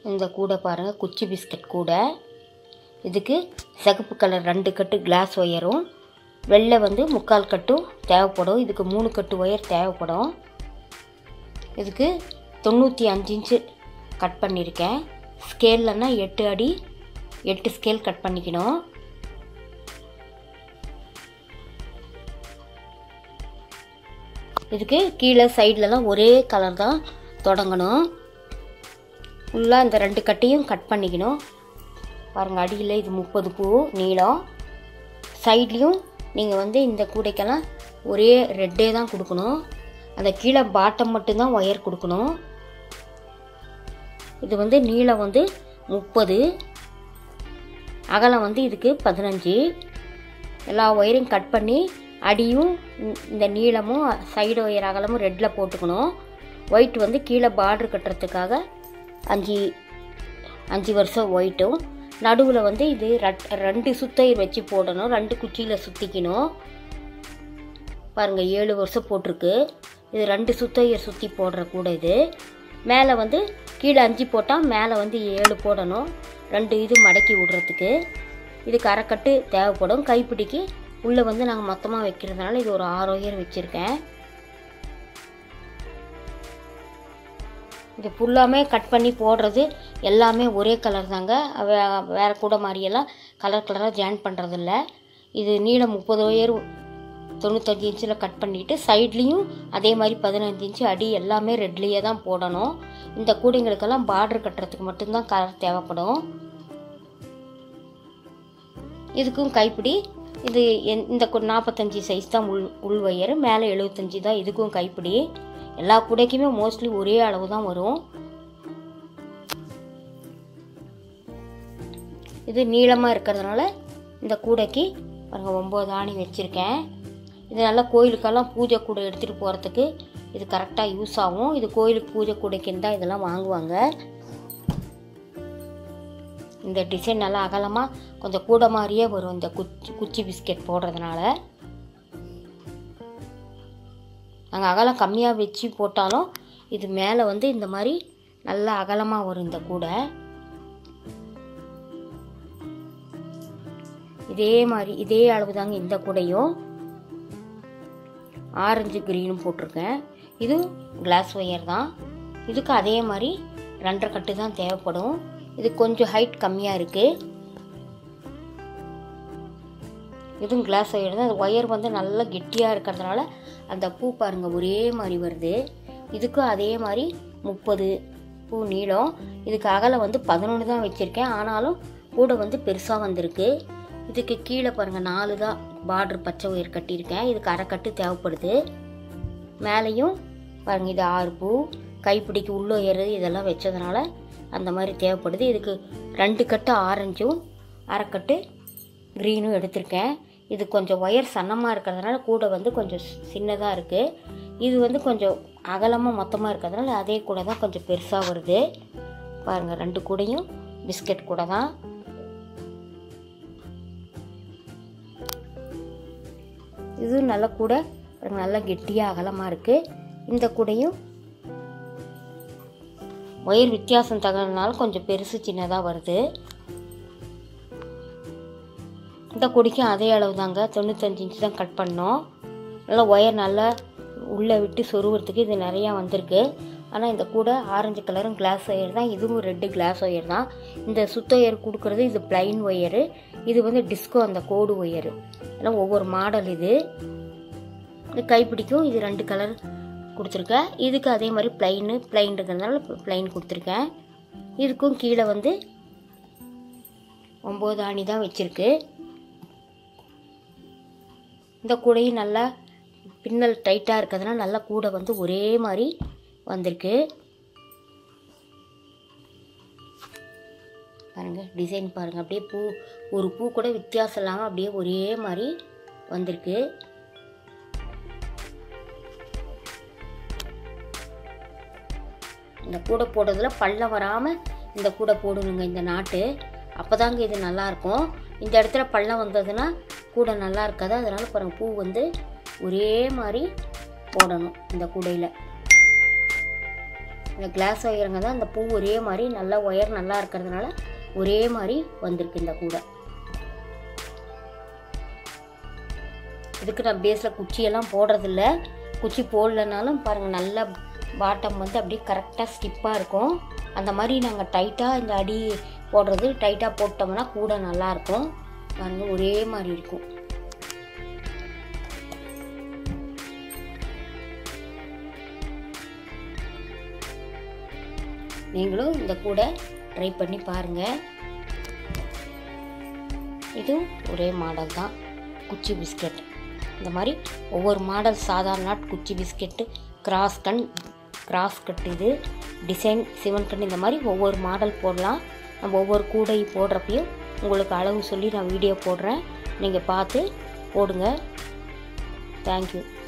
இந்த கூடை பாருங்கள் குச்சி பிஸ்கட் கூடை இதுக்கு சிகப்பு கலர் ரெண்டு கட்டு கிளாஸ் ஒயரும் வெள்ளை வந்து முக்கால் கட்டும் தேவைப்படும் இதுக்கு மூணு கட்டு ஒயர் தேவைப்படும் இதுக்கு தொண்ணூற்றி அஞ்சு இன்ச்சு கட் பண்ணியிருக்கேன் ஸ்கேல்லன்னா எட்டு அடி எட்டு ஸ்கேல் கட் பண்ணிக்கணும் இதுக்கு கீழே சைட்லலாம் ஒரே கலர் தான் தொடங்கணும் ஃபுல்லாக இந்த ரெண்டு கட்டையும் கட் பண்ணிக்கணும் பாருங்கள் அடியில் இது முப்பது பூ நீளம் சைட்லேயும் நீங்கள் வந்து இந்த கூடைக்கெல்லாம் ஒரே ரெட்டே தான் கொடுக்கணும் அந்த கீழே பாட்டம் மட்டும்தான் ஒயர் கொடுக்கணும் இது வந்து நீளம் வந்து முப்பது அகலம் வந்து இதுக்கு பதினஞ்சு எல்லா ஒயரையும் கட் பண்ணி அடியும் இந்த- இந்த நீளமும் சைடு ஒயர் அகலமும் ரெட்டில் போட்டுக்கணும் ஒயிட் வந்து கீழே பார்டர் கட்டுறதுக்காக அஞ்சு அஞ்சு வருஷம் ஒயிட்டும் நடுவில் வந்து இது ரெட்- ரெண்டு சுத்தையர் வச்சு போடணும் ரெண்டு குச்சியில் சுற்றிக்கணும் பாருங்கள் ஏழு வருஷம் போட்டிருக்கு இது ரெண்டு சுத்தையர் சுற்றி போடுற கூட இது மேலே வந்து கீழே அஞ்சு போட்டால் மேலே வந்து ஏழு போடணும் ரெண்டு இது மடக்கி விடுறதுக்கு இதுக்கு அரைக்கட்டு தேவைப்படும் கைப்பிடிக்கு உள்ளே வந்து நாங்கள் மொத்தமாக வைக்கிறதுனால இது ஒரு ஆறு ஒயர் வச்சுருக்கேன் இது ஃபுல்லாமே கட் பண்ணி போடுறது எல்லாமே ஒரே கலர் தாங்க வே- வேற கூட மாதிரியெல்லாம் கலர் கலராக ஜாயின் பண்ணுறதில்ல இது நீளம் முப்பது ஒயர் தொண்ணூத்தஞ்சு இன்ச்சில் கட் பண்ணிவிட்டு சைட்லேயும் அதே மாதிரி பதினஞ்சு இன்ச்சு அடி எல்லாமே ரெட்லேயே தான் போடணும் இந்த கூடைங்களுக்கெல்லாம் பார்டர் கட்டுறதுக்கு மட்டும்தான் கலர் தேவைப்படும் இதுக்கும் கைப்பிடி இது என்- இந்த கு- நாற்பத்தஞ்சு சைஸ் தான் உள் உள் ஒயர் மேலே எழுபத்தஞ்சு தான் இதுக்கும் கைப்பிடி எல்லா கூடைக்குமே மோஸ்ட்லி ஒரே அளவு தான் வரும் இது நீளமாக இருக்கிறதுனால இந்த கூடைக்கு பாருங்க ஒம்பது ஆணி வச்சுருக்கேன் இது நல்லா கோயிலுக்கெல்லாம் பூஜை கூடை எடுத்துகிட்டு போகிறதுக்கு இது கரெக்டாக யூஸ் ஆகும் இது கோயிலுக்கு பூஜை கூடைக்குன்னு தான் இதெல்லாம் வாங்குவாங்க இந்த டிசைன் நல்லா அகலமாக கொஞ்சம் கூட மாதிரியே வரும் இந்த குச்சி குச்சி பிஸ்கெட் போடுறதுனால நாங்கள் அகலம் கம்மியாக வச்சு போட்டாலும் இது மேலே வந்து இந்த மாதிரி நல்லா அகலமாக வரும் இந்த கூடை இதே மாதிரி இதே அளவு தாங்க இந்த கூடையும் ஆரஞ்சு க்ரீனும் போட்டிருக்கேன் இது கிளாஸ் ஒயர் தான் இதுக்கு அதே மாதிரி ரெண்டரை கட்டு தான் தேவைப்படும் இது கொஞ்சம் ஹைட் கம்மியாக இருக்குது இதுவும் கிளாஸ் ஒயர் தான் ஒயர் வந்து நல்லா கெட்டியாக இருக்கிறதுனால அந்த பூ பாருங்க ஒரே மாதிரி வருது இதுக்கும் அதே மாதிரி முப்பது பூ நீளம் இதுக்கு அகலம் வந்து பதினொன்று தான் வச்சுருக்கேன் ஆனாலும் கூட வந்து பெருசாக வந்திருக்கு இதுக்கு கீழே பாருங்கள் நாலு தான் பார்டர் பச்சை ஒயர் கட்டியிருக்கேன் இதுக்கு அரைக்கட்டு தேவைப்படுது மேலேயும் பாருங்க இது ஆறு பூ கைப்பிடிக்கு உள்ள ஒயர் இதெல்லாம் வச்சதுனால அந்த மாதிரி தேவைப்படுது இதுக்கு ரெண்டு கட்டு ஆரஞ்சும் அரைக்கட்டு க்ரீனும் எடுத்திருக்கேன் இது கொஞ்சம் ஒயர் சன்னமாக இருக்கிறதுனால கூட வந்து கொஞ்சம் சின்னதாக இருக்குது இது வந்து கொஞ்சம் அகலமாக மொத்தமாக இருக்கிறதுனால அதே கூட தான் கொஞ்சம் பெருசாக வருது பாருங்கள் ரெண்டு கூடையும் பிஸ்கட் கூட தான் இது நல்ல கூடை பாருங்க, நல்லா கெட்டியாக அகலமாக இருக்குது இந்த கூடையும் ஒயர் வித்தியாசம் தகவல்னால கொஞ்சம் பெருசு சின்னதாக வருது இந்த கொடிக்கும் அதே அளவு தாங்க தொண்ணூத்தஞ்சு இன்ச்சு தான் கட் பண்ணோம் நல்லா ஒயர் நல்லா உள்ளே விட்டு சொருகிறதுக்கு இது நிறையா வந்திருக்கு ஆனால் இந்த கூட ஆரஞ்சு கலரும் கிளாஸ் ஒயர் தான் இதுவும் ரெட்டு கிளாஸ் ஒயர் தான் இந்த சுத்த ஒயர் கொடுக்குறது இது பிளைன் ஒயரு இது வந்து டிஸ்கோ அந்த கோடு ஒயரு எல்லாம் ஒவ்வொரு மாடல் இது இந்த கைப்பிடிக்கும் இது ரெண்டு கலர் கொடுத்துருக்கேன் இதுக்கு அதே மாதிரி பிளைனு பிளைன் இருக்கிறதுனால பிளைன் கொடுத்துருக்கேன் இதுக்கும் கீழே வந்து ஒம்பது ஆணி தான் வச்சுருக்கு இந்த கூடையும் நல்லா பின்னல் டைட்டாக இருக்கிறதுனால நல்லா கூடை வந்து ஒரே மாதிரி வந்திருக்கு பாருங்க டிசைன் பாருங்க அப்படியே பூ ஒரு பூ கூட வித்தியாசம் இல்லாமல் அப்படியே ஒரே மாதிரி வந்திருக்கு இந்த கூடை போடுறதுல பள்ளம் வராமல் இந்த கூடை போடணுங்க இந்த நாட்டு அப்போதாங்க இது நல்லாயிருக்கும் இந்த இடத்துல பள்ளம் வந்ததுன்னா கூடை நல்லா இருக்காது அதனால பாருங்க பூ வந்து ஒரே மாதிரி போடணும் இந்த கூடையில் இந்த கிளாஸ் ஒயருங்க தான் இந்த பூ ஒரே மாதிரி நல்லா ஒயர் நல்லா இருக்கிறதுனால ஒரே மாதிரி வந்திருக்கு இந்த கூடை இதுக்கு நான் பேஸில் குச்சியெல்லாம் போடுறதில்ல குச்சி போடலனாலும் பாருங்கள் நல்லா பாட்டம் வந்து அப்படியே கரெக்டாக ஸ்டிப்பாக இருக்கும் அந்த மாதிரி நாங்கள் டைட்டாக இந்த அடி போடுறது டைட்டாக போட்டோம்னா கூட நல்லாயிருக்கும் பாருங்கள் ஒரே மாதிரி இருக்கும் நீங்களும் இந்த கூடை ட்ரை பண்ணி பாருங்கள் இதுவும் ஒரே மாடல் தான் குச்சி பிஸ்கட் இந்த மாதிரி ஒவ்வொரு மாடல் சாதாரண நாட் குச்சி பிஸ்கெட்டு கிராஸ் கண் கிராஸ் கட் இது டிசைன் சிவன் கண் இந்த மாதிரி ஒவ்வொரு மாடல் போடலாம் நம்ம ஒவ்வொரு கூடை போடுறப்பையும் உங்களுக்கு அளவு சொல்லி நான் வீடியோ போடுறேன் நீங்கள் பார்த்து போடுங்க தேங்க்யூ